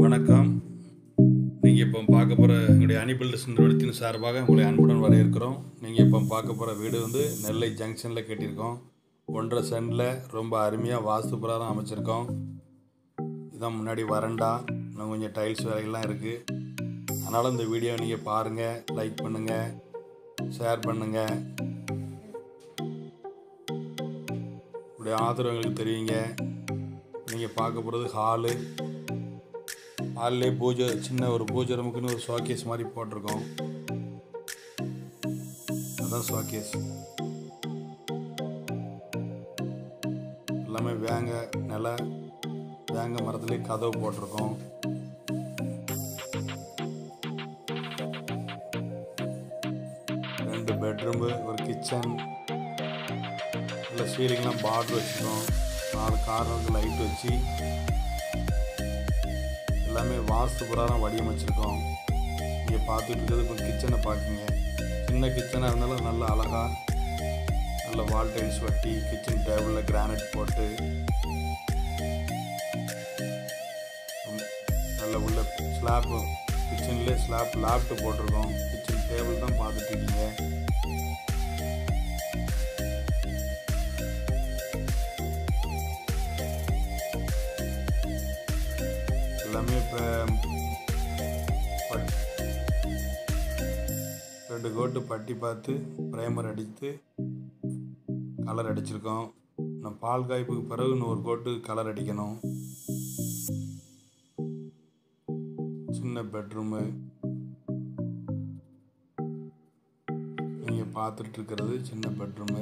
வணக்கம் நீங்கள் இப்போ பார்க்க போகிற எங்களுடைய அணி பில்டர்ஸ் நிறுவனத்தின் சார்பாக உங்களை அன்புடன் வரவேற்கிறோம் நீங்கள் இப்போ பார்க்க போகிற வீடு வந்து நெல்லை ஜங்ஷனில் கட்டியிருக்கோம் ஒன்றரை சென்டில் ரொம்ப அருமையாக வாஸ்து பிரகாரம் அமைச்சிருக்கோம் இதான் முன்னாடி வரண்டா இன்னும் கொஞ்சம் டைல்ஸ் வேலைகள்லாம் இருக்குது அதனால் இந்த வீடியோ நீங்கள் பாருங்கள் லைக் பண்ணுங்கள் ஷேர் பண்ணுங்கள் உடைய ஆதரவு எங்களுக்கு தெரிவிங்க நீங்கள் பார்க்க போகிறது ஹாலு ஹால்லே பூஜை சின்ன ஒரு பூஜை ரூமுக்குன்னு ஒரு ஷோகேஸ் மாதிரி போட்டிருக்கோம் அதான் ஷோகேஸ் எல்லாமே வேங்க நில வேங்க மரத்துலேயே கதவு போட்டிருக்கோம் ரெண்டு பெட்ரூமு ஒரு கிச்சன் இல்லை சீலிங்லாம் பார்டர் வச்சுருக்கோம் நாலு கார்னருக்கு லைட் வச்சு எல்லாமே வாஸ்து பிரகாரம் வடிவமைச்சிருக்கோம் நீங்கள் பார்த்துட்டு இருக்கிறது இப்போ கிச்சனை பார்க்குங்க சின்ன கிச்சனாக இருந்தாலும் நல்ல அழகாக நல்ல வால் டைல்ஸ் வட்டி கிச்சன் டேபிளில் கிரானைட் போட்டு உம், நல்ல உள்ள ஸ்லாப்பு கிச்சன்லேயே ஸ்லாப் லாப்ட்டு போட்டிருக்கோம் கிச்சன் டேபிள் தான் பார்த்துட்டு இருக்கீங்க எல்லாமே இப்போ பட் ரெண்டு கோட்டு பட்டி பார்த்து ப்ரைமர் அடித்து கலர் அடிச்சிருக்கோம் நான் பால் காய்ப்புக்கு பிறகு இன்னொரு கோட்டு கலர் அடிக்கணும் சின்ன பெட்ரூமு நீங்கள் பார்த்துட்டு இருக்கிறது சின்ன பெட்ரூமு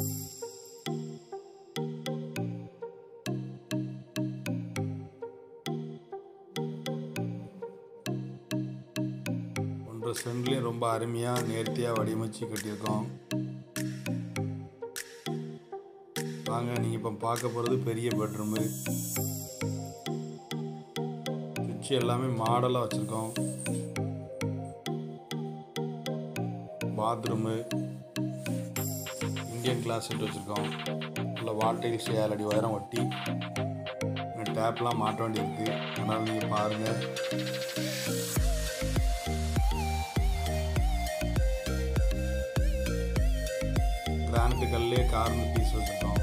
ஒன்றரை சென்ட்லேயும் ரொம்ப அருமையாக நேர்த்தியாக வடிவமைச்சு கட்டியிருக்கோம் வாங்க நீங்கள் இப்போ பார்க்க போகிறது பெரிய பெட்ரூமு சுவிட்ச் எல்லாமே மாடலாக வச்சுருக்கோம் பாத்ரூமு இந்தியன் கிளாஸ் செட் வச்சுருக்கோம் இல்லை வாட்டைல்ஸ் ஏழு அடி உயரம் ஒட்டி டேப்லாம் மாட்ட வேண்டியிருக்கு அதனால் நீங்கள் பாருங்கள் கிரானைட் கல்லே கார்னர் பீஸ் வச்சுருக்கோம்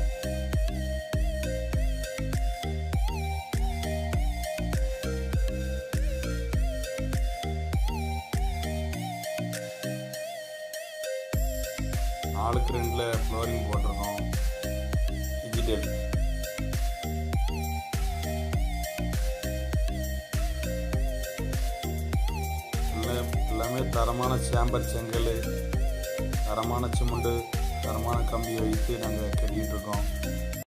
நாலுக்கு ரெண்டில் ஃப்ளோரிங் போட்டிருக்கோம் டிஜிட்டல் எல்லாம் எல்லாமே தரமான சேம்பர் செங்கல் தரமான சிமெண்டு தரமான கம்பி வைத்து நாங்கள் கட்டிகிட்டு இருக்கோம்